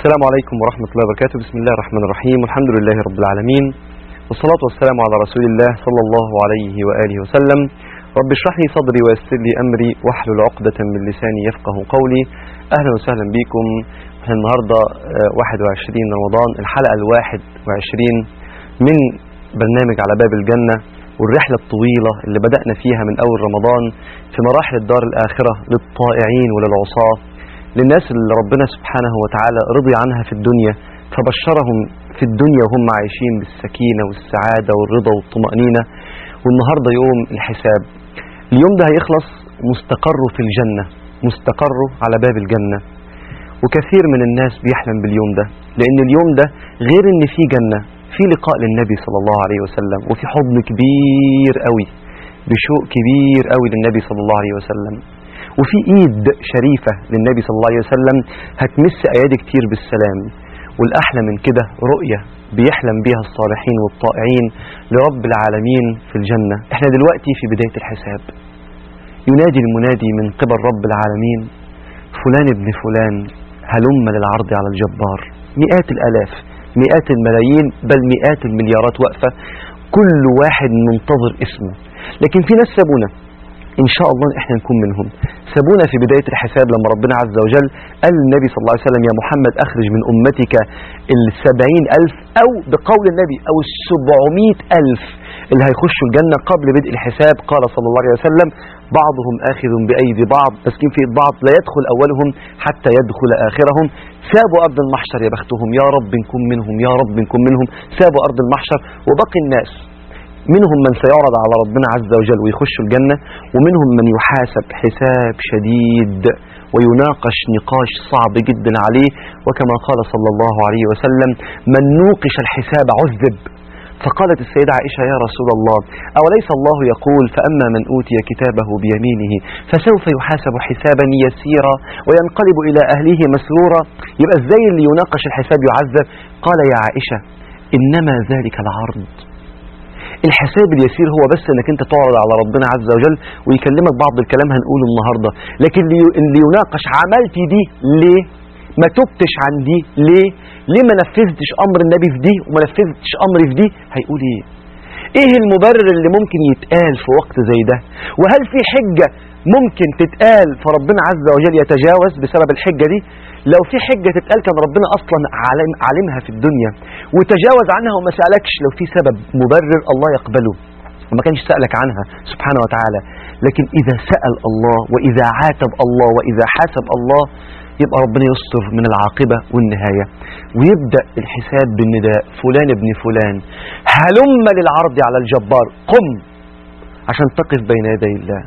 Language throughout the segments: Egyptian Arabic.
السلام عليكم ورحمة الله وبركاته بسم الله الرحمن الرحيم والحمد لله رب العالمين والصلاة والسلام على رسول الله صلى الله عليه وآله وسلم رب اشرح لي صدري ويسر لي أمري واحلل عقدة من لساني يفقه قولي أهلا وسهلا بكم احنا النهاردة آه، 21 رمضان الحلقة الواحد وعشرين من برنامج على باب الجنة والرحلة الطويلة اللي بدأنا فيها من أول رمضان في مراحل الدار الآخرة للطائعين وللعصاة للناس اللي ربنا سبحانه وتعالى رضي عنها في الدنيا فبشرهم في الدنيا وهم عايشين بالسكينة والسعادة والرضا والطمأنينة والنهاردة يوم الحساب اليوم ده هيخلص مستقره في الجنة مستقره على باب الجنة وكثير من الناس بيحلم باليوم ده لأن اليوم ده غير إن في جنة في لقاء للنبي صلى الله عليه وسلم وفي حضن كبير قوي بشوق كبير قوي للنبي صلى الله عليه وسلم وفي ايد شريفة للنبي صلى الله عليه وسلم هتمس ايادي كتير بالسلام والاحلى من كده رؤية بيحلم بيها الصالحين والطائعين لرب العالمين في الجنة احنا دلوقتي في بداية الحساب ينادي المنادي من قبل رب العالمين فلان ابن فلان هلم للعرض على الجبار مئات الالاف مئات الملايين بل مئات المليارات واقفة كل واحد منتظر اسمه لكن في ناس سابونا إن شاء الله إحنا نكون منهم سابونا في بداية الحساب لما ربنا عز وجل قال للنبي صلى الله عليه وسلم يا محمد أخرج من أمتك السبعين ألف أو بقول النبي أو السبعمائة ألف اللي هيخشوا الجنة قبل بدء الحساب قال صلى الله عليه وسلم بعضهم آخذ بأيدي بعض ماسكين في إيد بعض لا يدخل أولهم حتى يدخل آخرهم سابوا أرض المحشر يا بختهم يا رب نكون منهم يا رب نكون منهم سابوا أرض المحشر وبقي الناس منهم من سيعرض على ربنا عز وجل ويخش الجنة ومنهم من يحاسب حساب شديد ويناقش نقاش صعب جدا عليه وكما قال صلى الله عليه وسلم من نوقش الحساب عذب فقالت السيدة عائشة يا رسول الله أوليس الله يقول فأما من أوتي كتابه بيمينه فسوف يحاسب حسابا يسيرا وينقلب إلى أهله مسرورا يبقى ازاي اللي يناقش الحساب يعذب قال يا عائشة إنما ذلك العرض الحساب اليسير هو بس انك انت تعرض على ربنا عز وجل ويكلمك بعض الكلام هنقوله النهارده لكن اللي اللي يناقش عملت دي ليه ما تبتش عن دي ليه ليه ما نفذتش امر النبي في دي وما نفذتش امري في دي هيقول ايه ايه المبرر اللي ممكن يتقال في وقت زي ده وهل في حجة ممكن تتقال فربنا عز وجل يتجاوز بسبب الحجة دي لو في حجة تتقال كان ربنا أصلا عالم عالمها في الدنيا وتجاوز عنها وما سألكش لو في سبب مبرر الله يقبله وما كانش سألك عنها سبحانه وتعالى لكن إذا سأل الله وإذا عاتب الله وإذا حاسب الله يبقى ربنا يستر من العاقبة والنهاية ويبدأ الحساب بالنداء فلان ابن فلان هلم للعرض على الجبار قم عشان تقف بين يدي الله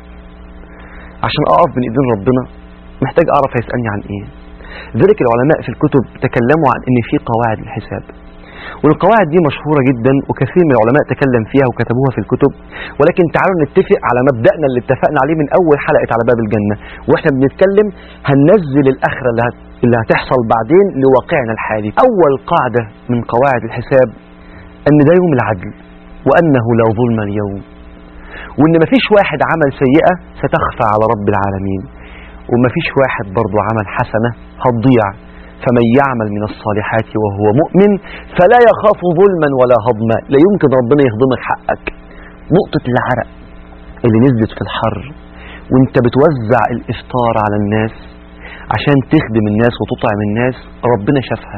عشان أقف بين إيدين ربنا محتاج أعرف هيسألني عن إيه ذلك العلماء في الكتب تكلموا عن ان في قواعد الحساب والقواعد دي مشهورة جدا وكثير من العلماء تكلم فيها وكتبوها في الكتب ولكن تعالوا نتفق على مبدأنا اللي اتفقنا عليه من أول حلقة على باب الجنة واحنا بنتكلم هننزل الآخرة اللي, هت... اللي هتحصل بعدين لواقعنا الحالي أول قاعدة من قواعد الحساب أن ده يوم العدل وأنه لا ظلم اليوم وأن مفيش واحد عمل سيئة ستخفى على رب العالمين ومفيش واحد برضو عمل حسنة هتضيع فمن يعمل من الصالحات وهو مؤمن فلا يخاف ظلما ولا هضما لا يمكن ربنا يهضمك حقك نقطة العرق اللي نزلت في الحر وانت بتوزع الافطار على الناس عشان تخدم الناس وتطعم الناس ربنا شافها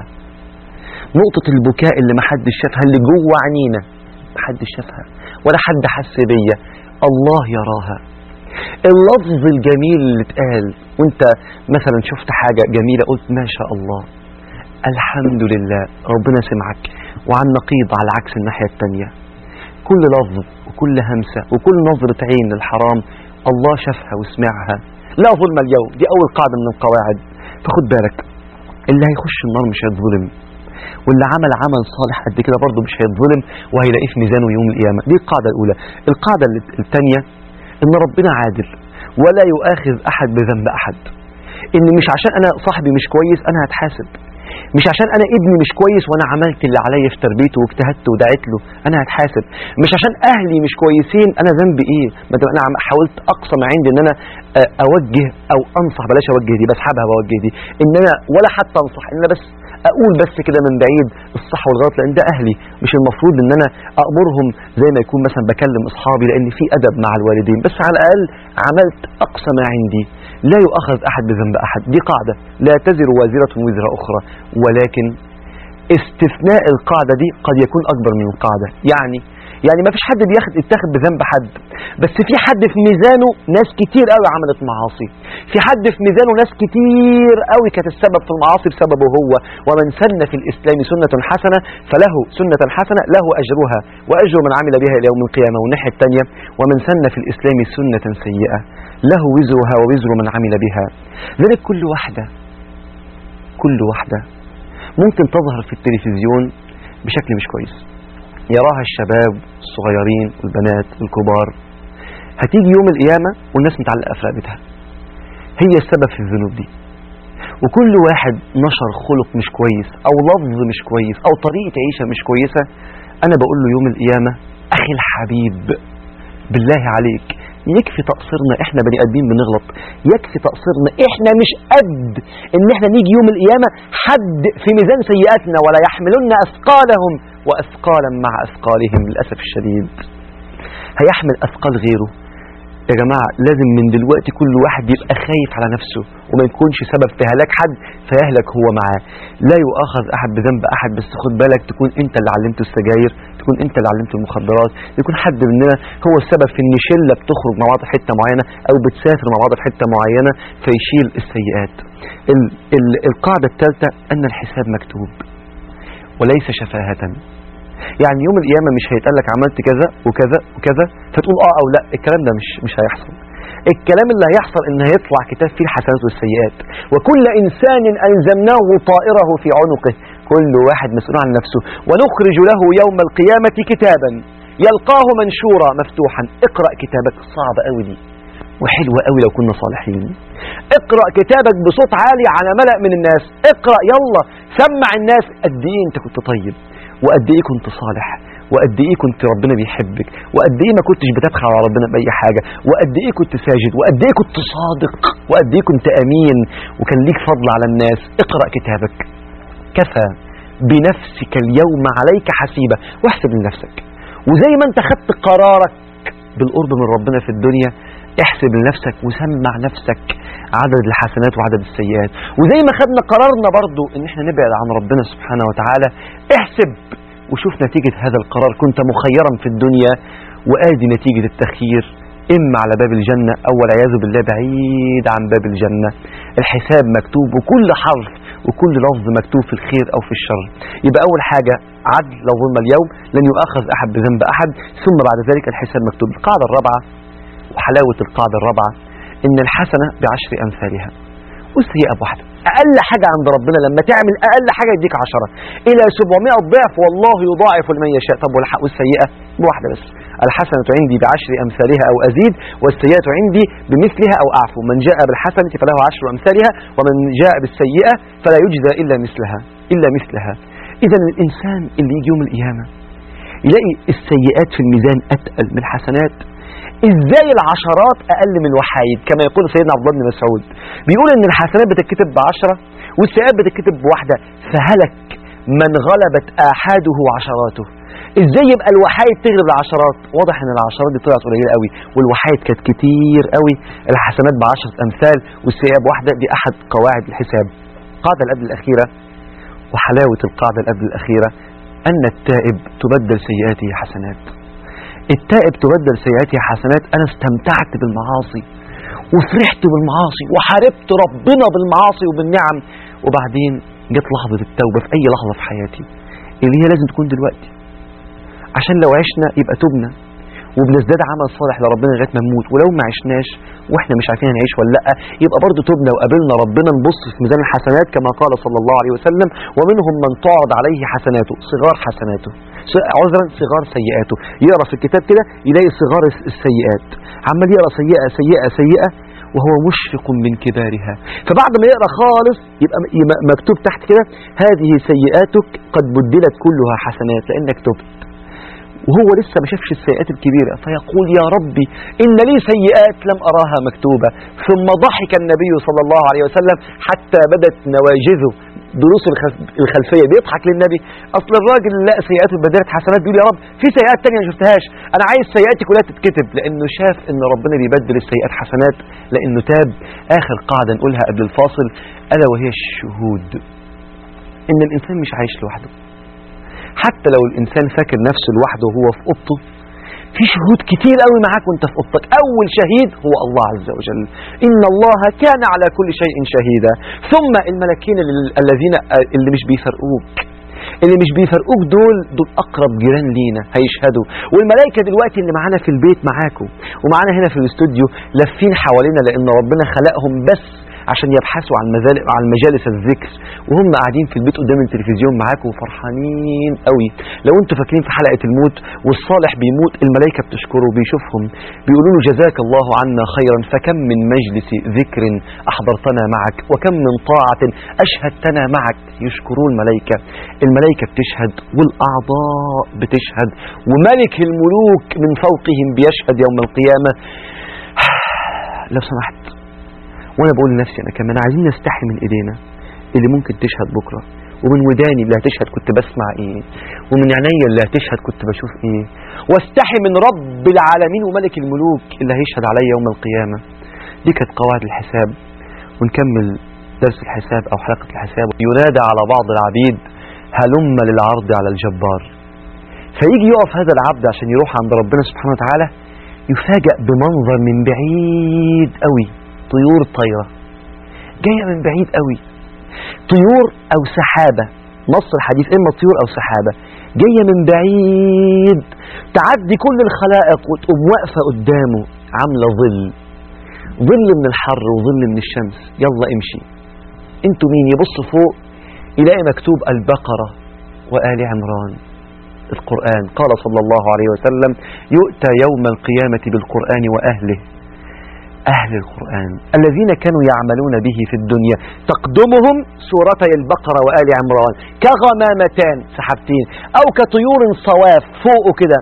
نقطة البكاء اللي محدش شافها اللي جوه عينينا محدش شافها ولا حد حس بيا الله يراها اللفظ الجميل اللي اتقال وانت مثلا شفت حاجة جميلة قلت ما شاء الله الحمد لله ربنا سمعك وعن نقيض على عكس الناحية التانية كل لفظ وكل همسة وكل نظرة عين للحرام الله شافها وسمعها لا ظلم اليوم دي أول قاعدة من القواعد فخد بالك اللي هيخش النار مش هيتظلم واللي عمل عمل صالح قد كده برضه مش هيتظلم وهيلاقيه في ميزانه يوم القيامة دي القاعدة الأولى القاعدة الثانية ان ربنا عادل ولا يؤاخذ احد بذنب احد ان مش عشان انا صاحبي مش كويس انا هتحاسب مش عشان انا ابني مش كويس وانا عملت اللي عليا في تربيته واجتهدت ودعيت له انا هتحاسب مش عشان اهلي مش كويسين انا ذنبي ايه ما دام انا عم- حاولت اقصى ما عندي ان انا آه، اوجه او انصح بلاش اوجه دي بسحبها بوجه دي ان انا ولا حتى انصح ان انا بس اقول بس كده من بعيد الصح والغلط لان ده اهلي مش المفروض ان انا امرهم زي ما يكون مثلا بكلم اصحابي لان في ادب مع الوالدين بس على الاقل عملت اقصى ما عندي لا يؤخذ احد بذنب احد دي قاعده لا تزر وازره وزر اخرى ولكن استثناء القاعده دي قد يكون اكبر من القاعده يعني يعني ما فيش حد بياخد يتاخد بذنب حد بس في حد في ميزانه ناس كتير قوي عملت معاصي في حد في ميزانه ناس كتير قوي كانت السبب في المعاصي بسببه هو ومن سن في الاسلام سنه حسنه فله سنه حسنه له اجرها واجر من عمل بها الى يوم القيامه والناحيه الثانيه ومن سن في الاسلام سنه سيئه له وزرها ووزر من عمل بها ذلك كل واحده كل واحده ممكن تظهر في التلفزيون بشكل مش كويس يراها الشباب الصغيرين والبنات والكبار هتيجي يوم القيامة والناس متعلقة في رقبتها هي السبب في الذنوب دي وكل واحد نشر خلق مش كويس او لفظ مش كويس او طريقة عيشة مش كويسة انا بقول له يوم القيامة اخي الحبيب بالله عليك يكفي تقصيرنا احنا بني ادمين بنغلط يكفي تقصيرنا احنا مش قد ان احنا نيجي يوم القيامة حد في ميزان سيئاتنا ولا يحملن اثقالهم واثقالا مع اثقالهم للاسف الشديد هيحمل اثقال غيره يا جماعة لازم من دلوقتي كل واحد يبقى خايف على نفسه وما يكونش سبب في هلاك حد فيهلك هو معاه لا يؤاخذ أحد بذنب أحد بس خد بالك تكون أنت اللي علمته السجاير تكون أنت اللي علمته المخدرات يكون حد مننا هو السبب في إن شلة بتخرج مع بعض في حتة معينة أو بتسافر مع بعض في حتة معينة فيشيل السيئات ال ال القاعدة الثالثة أن الحساب مكتوب وليس شفاهة يعني يوم القيامة مش هيتقال لك عملت كذا وكذا وكذا فتقول اه او لا الكلام ده مش مش هيحصل الكلام اللي هيحصل ان هيطلع كتاب فيه الحسنات والسيئات وكل انسان الزمناه طائره في عنقه كل واحد مسؤول عن نفسه ونخرج له يوم القيامة كتابا يلقاه منشورا مفتوحا اقرأ كتابك صعب قوي دي وحلوة قوي لو كنا صالحين اقرأ كتابك بصوت عالي على ملأ من الناس اقرأ يلا سمع الناس قد ايه انت كنت طيب وقد ايه كنت صالح وقد ايه كنت ربنا بيحبك وقد ايه ما كنتش بتبخل على ربنا باي حاجه وقد ايه كنت ساجد وقد ايه كنت صادق وقد ايه كنت امين وكان ليك فضل على الناس اقرا كتابك كفى بنفسك اليوم عليك حسيبه واحسب لنفسك وزي ما انت خدت قرارك بالقرب من ربنا في الدنيا احسب لنفسك وسمع نفسك عدد الحسنات وعدد السيئات وزي ما خدنا قرارنا برضو ان احنا نبعد عن ربنا سبحانه وتعالى احسب وشوف نتيجة هذا القرار كنت مخيرا في الدنيا وآدي نتيجة التخيير إما على باب الجنة أو والعياذ بالله بعيد عن باب الجنة الحساب مكتوب وكل حرف وكل لفظ مكتوب في الخير أو في الشر يبقى أول حاجة عدل لو ظلم اليوم لن يؤاخذ أحد بذنب أحد ثم بعد ذلك الحساب مكتوب القاعدة الرابعة وحلاوة القاعدة الرابعة إن الحسنة بعشر أمثالها والسيئة بواحدة أقل حاجة عند ربنا لما تعمل أقل حاجة يديك عشرة إلى 700 ضعف والله يضاعف لمن يشاء طب والح- والسيئة بواحدة بس الحسنة عندي بعشر أمثالها أو أزيد والسيئة عندي بمثلها أو أعفو من جاء بالحسنة فله عشر أمثالها ومن جاء بالسيئة فلا يجزى إلا مثلها إلا مثلها إذا الإنسان اللي يجي يوم القيامة يلاقي السيئات في الميزان أتقل من الحسنات ازاي العشرات اقل من الوحايد كما يقول سيدنا عبد الله بن مسعود بيقول ان الحسنات بتتكتب بعشرة والسيئات بتتكتب بواحدة فهلك من غلبت احاده عشراته ازاي يبقى الوحايد تغلب العشرات واضح ان العشرات دي طلعت قليله قوي والوحايد كانت كتير قوي الحسنات بعشرة امثال والسيئات بواحدة دي احد قواعد الحساب القاعدة اللي قبل الاخيرة وحلاوة القاعدة اللي قبل الاخيرة ان التائب تبدل سيئاته حسنات التائب تبدل سيئاته حسنات انا استمتعت بالمعاصي وفرحت بالمعاصي وحاربت ربنا بالمعاصي وبالنعم وبعدين جت لحظة التوبة في اي لحظة في حياتي اللي هي لازم تكون دلوقتي عشان لو عشنا يبقى تبنا وبنزداد عمل صالح لربنا لغايه ما نموت ولو ما عشناش واحنا مش عارفين هنعيش ولا لا يبقى برضه تبنا وقابلنا ربنا نبص في ميزان الحسنات كما قال صلى الله عليه وسلم ومنهم من تعرض عليه حسناته صغار حسناته س- عذرا صغار سيئاته يقرا في الكتاب كده يلاقي صغار الس- السيئات عمال يقرا سيئه سيئه سيئه وهو مشفق من كبارها فبعد ما يقرا خالص يبقى م- يبقى مكتوب تحت كده هذه سيئاتك قد بدلت كلها حسنات لانك تبت وهو لسه ما شافش السيئات الكبيرة فيقول يا ربي إن لي سيئات لم أراها مكتوبة ثم ضحك النبي صلى الله عليه وسلم حتى بدت نواجذه دروس الخلف- الخلفيه بيضحك للنبي اصل الراجل اللي لقى سيئات وبدلت حسنات بيقول يا رب في سيئات تانية ما شفتهاش انا عايز سيئاتي كلها تتكتب لانه شاف ان ربنا بيبدل السيئات حسنات لانه تاب اخر قاعده نقولها قبل الفاصل الا وهي الشهود ان الانسان مش عايش لوحده حتى لو الانسان فاكر نفسه لوحده وهو في اوضته في شهود كتير قوي معاك وانت في اوضتك اول شهيد هو الله عز وجل ان الله كان على كل شيء شهيدا ثم الملكين ال- الذين اللي مش بيفرقوك اللي مش بيفرقوك دول دول اقرب جيران لينا هيشهدوا والملائكه دلوقتي اللي معانا في البيت معاكم ومعانا هنا في الاستوديو لافين حوالينا لان ربنا خلقهم بس عشان يبحثوا عن مزال- عن مجالس الذكر وهم قاعدين في البيت قدام التلفزيون معاكم وفرحانين قوي لو انتوا فاكرين في حلقه الموت والصالح بيموت الملائكه بتشكره وبيشوفهم بيقولوا له جزاك الله عنا خيرا فكم من مجلس ذكر احضرتنا معك وكم من طاعه اشهدتنا معك يشكرون الملائكه الملائكه بتشهد والاعضاء بتشهد وملك الملوك من فوقهم بيشهد يوم القيامه لو سمحت وانا بقول لنفسي انا كمان عايزين نستحي من ايدينا اللي ممكن تشهد بكره ومن وداني اللي هتشهد كنت بسمع ايه ومن عينيا اللي هتشهد كنت بشوف ايه واستحي من رب العالمين وملك الملوك اللي هيشهد عليا يوم القيامه دي كانت قواعد الحساب ونكمل درس الحساب او حلقه الحساب ينادى على بعض العبيد هلم للعرض على الجبار فيجي يقف هذا العبد عشان يروح عند ربنا سبحانه وتعالى يفاجأ بمنظر من بعيد قوي طيور طايرة جاية من بعيد قوي طيور أو سحابة نص الحديث إما طيور أو سحابة جاية من بعيد تعدي كل الخلائق وتقوم واقفة قدامه عاملة ظل ظل من الحر وظل من الشمس يلا امشي انتوا مين يبص فوق يلاقي مكتوب البقرة وآل عمران القرآن قال صلى الله عليه وسلم يؤتى يوم القيامة بالقرآن وأهله أهل القرآن الذين كانوا يعملون به في الدنيا تقدمهم سورتي البقرة وآل عمران كغمامتان سحبتين أو كطيور صواف فوق كده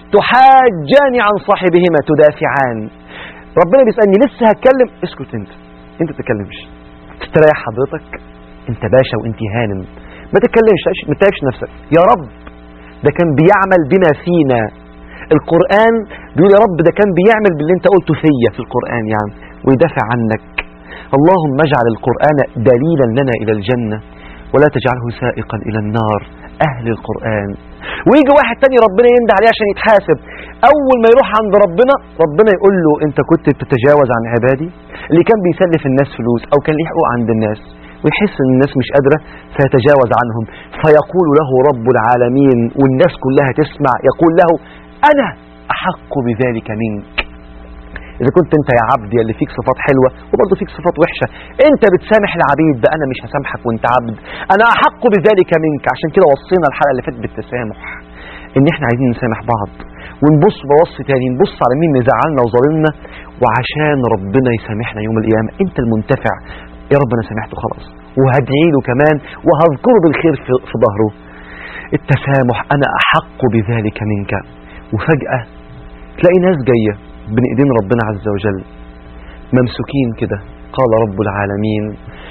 تحاجان عن صاحبهما تدافعان ربنا بيسألني لسه هتكلم اسكت انت انت تتكلمش تستريح حضرتك انت باشا وانت هانم ما تتكلمش ما تتعبش نفسك يا رب ده كان بيعمل بما فينا القرآن بيقول يا رب ده كان بيعمل باللي انت قلته فيا في القرآن يعني ويدافع عنك اللهم اجعل القرآن دليلا لنا إلى الجنة ولا تجعله سائقا إلى النار أهل القرآن ويجي واحد تاني ربنا يندى عليه عشان يتحاسب أول ما يروح عند ربنا ربنا يقول له أنت كنت بتتجاوز عن عبادي اللي كان بيسلف الناس فلوس أو كان ليه حقوق عند الناس ويحس ان الناس مش قادرة فيتجاوز عنهم فيقول له رب العالمين والناس كلها تسمع يقول له أنا أحق بذلك منك إذا كنت أنت يا عبدي اللي فيك صفات حلوة وبرضه فيك صفات وحشة أنت بتسامح العبيد بقى أنا مش هسامحك وأنت عبد أنا أحق بذلك منك عشان كده وصينا الحلقة اللي فاتت بالتسامح إن إحنا عايزين نسامح بعض ونبص بوص تاني نبص على مين مزعلنا وظالمنا وعشان ربنا يسامحنا يوم القيامة أنت المنتفع يا رب أنا سامحته خلاص وهدعي له كمان وهذكره بالخير في, في ظهره التسامح أنا أحق بذلك منك وفجأة تلاقي ناس جاية بين ايدين ربنا عز وجل ممسوكين كده قال رب العالمين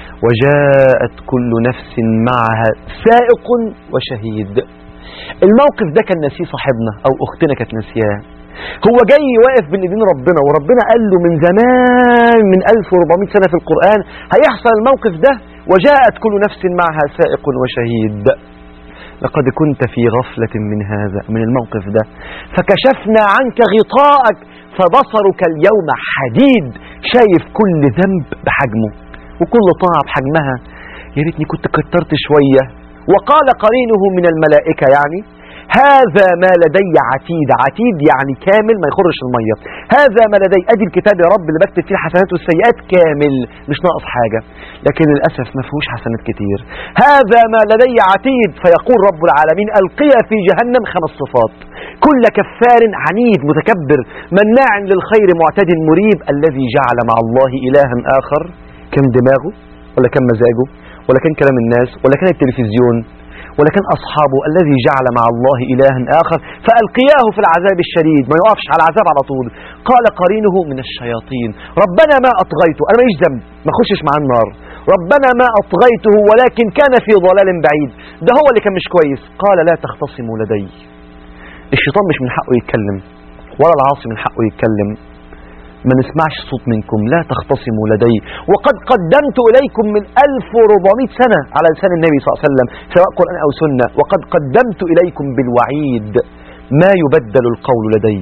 وجاءت كل نفس معها سائق وشهيد الموقف ده كان نسيه صاحبنا او اختنا كانت نسياه هو جاي واقف بين ايدين ربنا وربنا قال له من زمان من 1400 سنة في القرآن هيحصل الموقف ده وجاءت كل نفس معها سائق وشهيد لقد كنت في غفلة من هذا من الموقف ده فكشفنا عنك غطاءك فبصرك اليوم حديد شايف كل ذنب بحجمه وكل طاعة بحجمها يا ريتني كنت كترت شوية وقال قرينه من الملائكة يعني هذا ما لدي عتيد عتيد يعني كامل ما يخرش المية هذا ما لدي ادي الكتاب يا رب اللي بكتب فيه الحسنات والسيئات كامل مش ناقص حاجة لكن للأسف ما فيهوش حسنات كتير هذا ما لدي عتيد فيقول رب العالمين ألقي في جهنم خمس صفات كل كفار عنيد متكبر مناع للخير معتد مريب الذي جعل مع الله إلها آخر كم دماغه ولا كم مزاجه ولا كان كلام الناس ولا كان التلفزيون ولا كان أصحابه الذي جعل مع الله إلها آخر فألقياه في العذاب الشديد ما يقفش على العذاب على طول قال قرينه من الشياطين ربنا ما أطغيته أنا ماليش ذنب ما أخشش مع النار ربنا ما أطغيته ولكن كان في ضلال بعيد ده هو اللي كان مش كويس قال لا تختصموا لدي الشيطان مش من حقه يتكلم ولا العاصي من حقه يتكلم ما نسمعش صوت منكم لا تختصموا لدي وقد قدمت إليكم من 1400 سنة على لسان النبي صلى الله عليه وسلم سواء قرآن أو سنة وقد قدمت إليكم بالوعيد ما يبدل القول لدي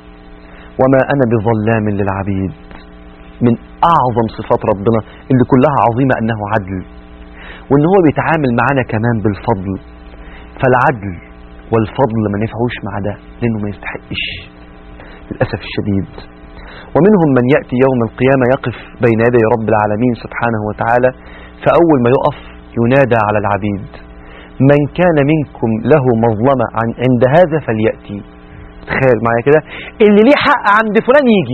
وما أنا بظلام للعبيد من أعظم صفات ربنا اللي كلها عظيمة أنه عدل وأن هو بيتعامل معنا كمان بالفضل فالعدل والفضل ما نفعوش مع ده لأنه ما يستحقش للأسف الشديد ومنهم من يأتي يوم القيامة يقف بين يدي رب العالمين سبحانه وتعالى فأول ما يقف ينادى على العبيد من كان منكم له مظلمة عن عند هذا فليأتي تخيل معايا كده اللي ليه حق عند فلان يجي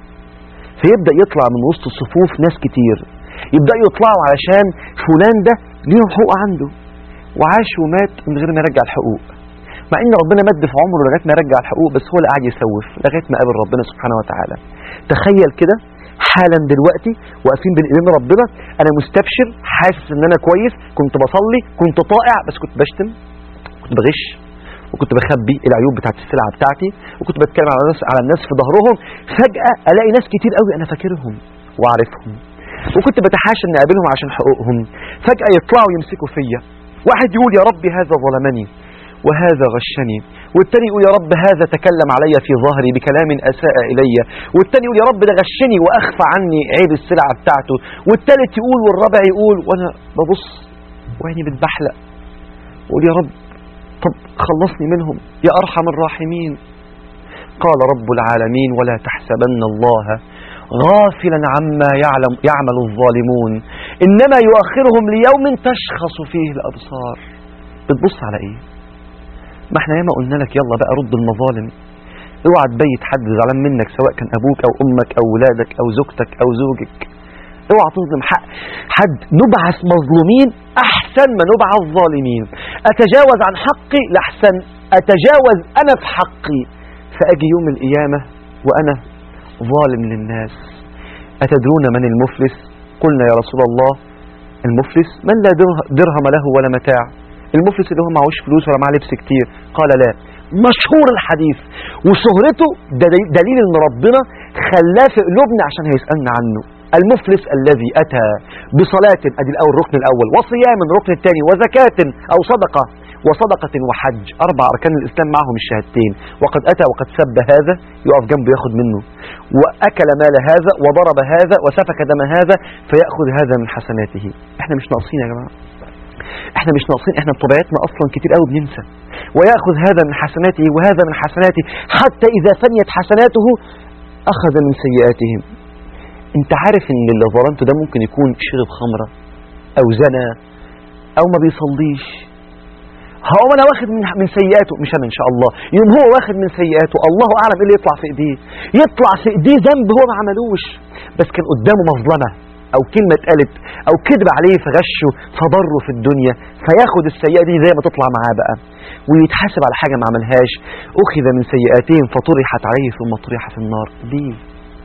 فيبدأ يطلع من وسط الصفوف ناس كتير يبدأ يطلعوا علشان فلان ده ليهم حقوق عنده وعاش ومات من غير ما يرجع الحقوق مع ان ربنا مد في عمره لغايه ما يرجع الحقوق بس هو اللي قاعد يسوف لغايه ما قابل ربنا سبحانه وتعالى تخيل كده حالا دلوقتي واقفين بين ايدين ربنا انا مستبشر حاسس ان انا كويس كنت بصلي كنت طائع بس كنت بشتم كنت بغش وكنت بخبي العيوب بتاعت السلعه بتاعتي وكنت بتكلم على الناس على الناس في ظهرهم فجاه الاقي ناس كتير قوي انا فاكرهم وعارفهم وكنت بتحاشى ان اقابلهم عشان حقوقهم فجاه يطلعوا يمسكوا فيا واحد يقول يا ربي هذا ظلمني وهذا غشني والتاني يقول يا رب هذا تكلم علي في ظهري بكلام أساء إلي والتاني يقول يا رب ده غشني وأخفى عني عيب السلعة بتاعته والتالت يقول والرابع يقول وأنا ببص وعيني بتبحلق وأقول يا رب طب خلصني منهم يا أرحم الراحمين قال رب العالمين ولا تحسبن الله غافلا عما يعلم يعمل الظالمون إنما يؤخرهم ليوم تشخص فيه الأبصار بتبص على إيه ما احنا ياما قلنا لك يلا بقى رد المظالم اوعى تبيت حد زعلان منك سواء كان ابوك او امك او ولادك او زوجتك او زوجك اوعى تظلم حق حد نبعث مظلومين احسن ما نبعث ظالمين اتجاوز عن حقي لاحسن اتجاوز انا في حقي فاجي يوم القيامه وانا ظالم للناس اتدرون من المفلس قلنا يا رسول الله المفلس من لا درهم له ولا متاع المفلس اللي هو معهوش فلوس ولا معاه لبس كتير قال لا مشهور الحديث وشهرته دليل ان ربنا خلاه في قلوبنا عشان هيسالنا عنه المفلس الذي اتى بصلاه ادي الاول الركن الاول وصيام الركن الثاني وزكاه او صدقه وصدقة وحج أربع أركان الإسلام معهم الشهادتين وقد أتى وقد سب هذا يقف جنبه ياخد منه وأكل مال هذا وضرب هذا وسفك دم هذا فيأخذ هذا من حسناته احنا مش ناقصين يا جماعة احنا مش ناقصين احنا بطبيعتنا اصلا كتير قوي بننسى وياخذ هذا من حسناته وهذا من حسناته حتى اذا فنيت حسناته اخذ من سيئاتهم انت عارف ان اللي ظلمته ده ممكن يكون شرب خمره او زنا او ما بيصليش هو انا واخد من من سيئاته مش انا ان شاء الله يوم هو واخد من سيئاته الله اعلم ايه اللي يطلع في ايديه يطلع في ايديه ذنب هو ما عملوش بس كان قدامه مظلمه او كلمة اتقالت او كذب عليه فغشه فضره في الدنيا فياخد السيئة دي زي ما تطلع معاه بقى ويتحاسب على حاجة ما عملهاش اخذ من سيئاتهم فطرحت عليه ثم طرح في النار ليه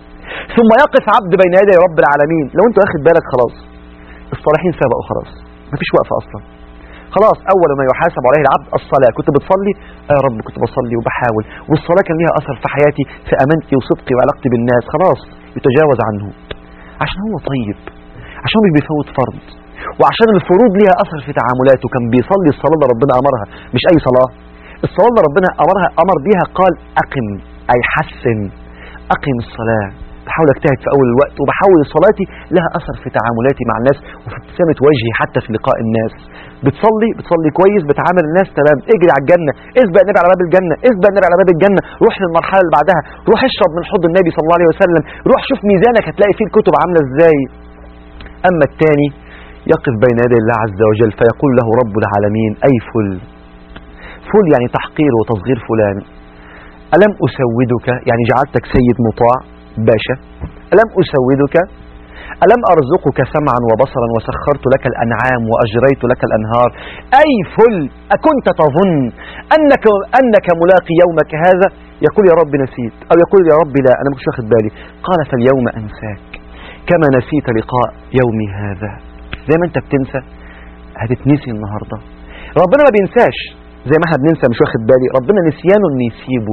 ثم يقف عبد بين يدي رب العالمين لو انت واخد بالك خلاص الصالحين سبقوا خلاص مفيش وقفة اصلا خلاص اول ما يحاسب عليه العبد الصلاه كنت بتصلي آه يا رب كنت بصلي وبحاول والصلاه كان ليها اثر في حياتي في امانتي وصدقي وعلاقتي بالناس خلاص يتجاوز عنه عشان هو طيب عشان هو مش بيفوت فرض وعشان الفروض ليها اثر في تعاملاته كان بيصلي الصلاه اللي ربنا امرها مش اي صلاه الصلاه اللي ربنا امرها امر بيها قال اقم اي حسن اقم الصلاه بحاول اجتهد في اول الوقت وبحاول صلاتي لها اثر في تعاملاتي مع الناس وفي ابتسامه وجهي حتى في لقاء الناس بتصلي بتصلي كويس بتعامل الناس تمام اجري على الجنه اسبق النبي على باب الجنه اسبق النبي على باب الجنه روح للمرحله اللي بعدها روح اشرب من حوض النبي صلى الله عليه وسلم روح شوف ميزانك هتلاقي فيه الكتب عامله ازاي اما الثاني يقف بين يدي الله عز وجل فيقول له رب العالمين اي فل فل يعني تحقير وتصغير فلان ألم أسودك يعني جعلتك سيد مطاع باشا ألم أسودك ألم أرزقك سمعا وبصرا وسخرت لك الأنعام وأجريت لك الأنهار أي فل أكنت تظن أنك, أنك ملاقي يومك هذا يقول يا رب نسيت أو يقول يا رب لا أنا مش واخد بالي قال فاليوم أنساك كما نسيت لقاء يومي هذا زي ما انت بتنسى هتتنسي النهارده ربنا ما بينساش زي ما احنا بننسى مش واخد بالي ربنا نسيانه ان يسيبه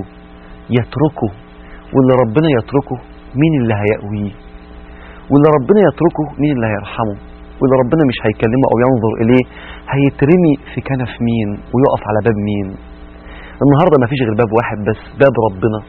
يتركه واللي ربنا يتركه مين اللي هيأويه واللي ربنا يتركه مين اللي هيرحمه واللي ربنا مش هيكلمه او ينظر اليه هيترمي في كنف مين ويقف على باب مين النهارده ما فيش غير باب واحد بس باب ربنا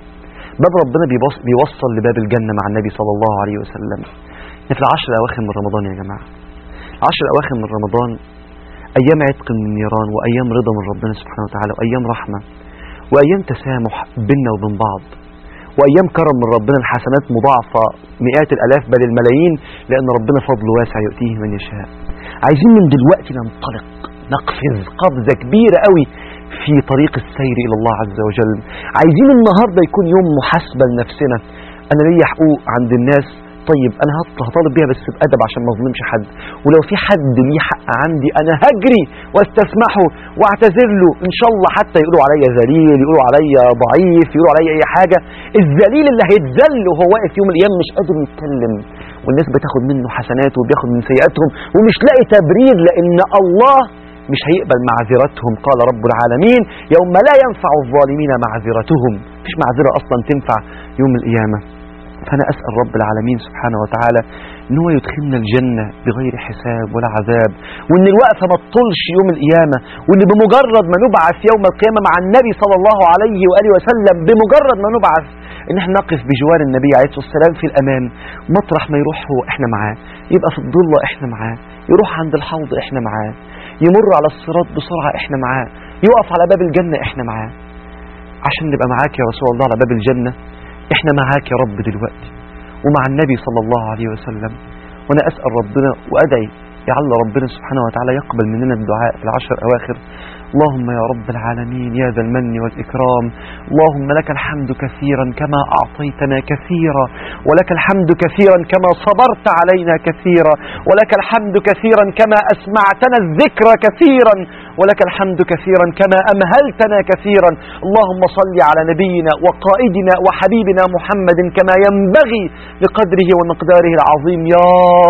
باب ربنا بيبص- بيوصل لباب الجنة مع النبي صلى الله عليه وسلم احنا في العشر الأواخر من رمضان يا جماعة العشر الأواخر من رمضان أيام عتق من النيران وأيام رضا من ربنا سبحانه وتعالى وأيام رحمة وأيام تسامح بيننا وبين بعض وأيام كرم من ربنا الحسنات مضاعفة مئات الألاف بل الملايين لأن ربنا فضله واسع يؤتيه من يشاء عايزين من دلوقتي ننطلق نقفز قفزة كبيرة قوي في طريق السير إلى الله عز وجل عايزين النهاردة يكون يوم محاسبة لنفسنا أنا ليا حقوق عند الناس طيب أنا هط- هطالب بيها بس بأدب عشان ما اظلمش حد ولو في حد ليه حق عندي أنا هجري واستسمحه واعتذر له إن شاء الله حتى يقولوا عليا ذليل يقولوا عليا ضعيف يقولوا عليا أي حاجة الذليل اللي هيتذل وهو واقف يوم الأيام مش قادر يتكلم والناس بتاخد منه حسنات وبياخد من سيئاتهم ومش لاقي تبرير لأن الله مش هيقبل معذرتهم قال رب العالمين يوم لا ينفع الظالمين معذرتهم مفيش معذرة أصلا تنفع يوم القيامة فأنا أسأل رب العالمين سبحانه وتعالى إن هو يدخلنا الجنة بغير حساب ولا عذاب وإن الوقفة ما تطولش يوم القيامة وإن بمجرد ما نبعث يوم القيامة مع النبي صلى الله عليه وآله وسلم بمجرد ما نبعث إن احنا نقف بجوار النبي عليه الصلاة والسلام في الأمان مطرح ما يروح هو إحنا معاه يبقى في الضلة إحنا معاه يروح عند الحوض إحنا معاه يمر على الصراط بسرعة إحنا معاه يقف على باب الجنة إحنا معاه عشان نبقى معاك يا رسول الله على باب الجنة إحنا معاك يا رب دلوقتي ومع النبي صلى الله عليه وسلم وأنا أسأل ربنا وأدعي لعل ربنا سبحانه وتعالى يقبل مننا الدعاء في العشر الأواخر اللهم يا رب العالمين يا ذا المن والإكرام اللهم لك الحمد كثيرا كما أعطيتنا كثيرا ولك الحمد كثيرا كما صبرت علينا كثيرا ولك الحمد كثيرا كما أسمعتنا الذكر كثيرا ولك الحمد كثيرا كما أمهلتنا كثيرا اللهم صل على نبينا وقائدنا وحبيبنا محمد كما ينبغي لقدره ومقداره العظيم يا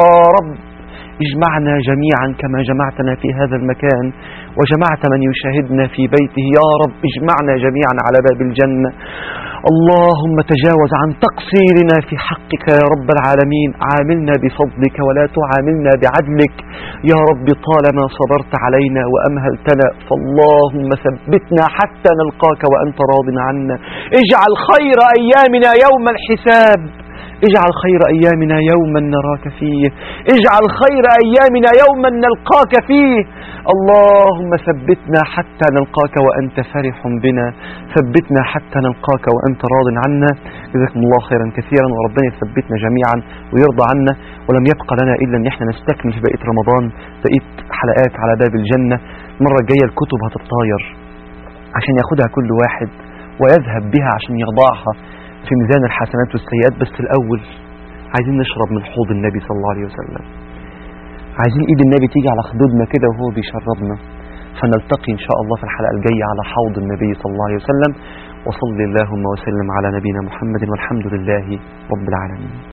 رب اجمعنا جميعا كما جمعتنا في هذا المكان وجمعت من يشاهدنا في بيته يا رب اجمعنا جميعا على باب الجنة اللهم تجاوز عن تقصيرنا في حقك يا رب العالمين عاملنا بفضلك ولا تعاملنا بعدلك يا رب طالما صبرت علينا وأمهلتنا فاللهم ثبتنا حتى نلقاك وأنت راض عنا اجعل خير أيامنا يوم الحساب اجعل خير أيامنا يوما نراك فيه اجعل خير أيامنا يوما نلقاك فيه اللهم ثبتنا حتى نلقاك وأنت فرح بنا ثبتنا حتى نلقاك وأنت راض عنا جزاكم الله خيرا كثيرا وربنا يثبتنا جميعا ويرضى عنا ولم يبقى لنا إلا أن احنا نستكمل في بقية رمضان بقية حلقات على باب الجنة المرة الجاية الكتب هتتطاير عشان ياخدها كل واحد ويذهب بها عشان يضعها في ميزان الحسنات والسيئات بس الأول عايزين نشرب من حوض النبي صلى الله عليه وسلم عايزين ايد النبي تيجي على خدودنا كده وهو بيشربنا فنلتقي ان شاء الله في الحلقة الجاية على حوض النبي صلى الله عليه وسلم وصل اللهم وسلم على نبينا محمد والحمد لله رب العالمين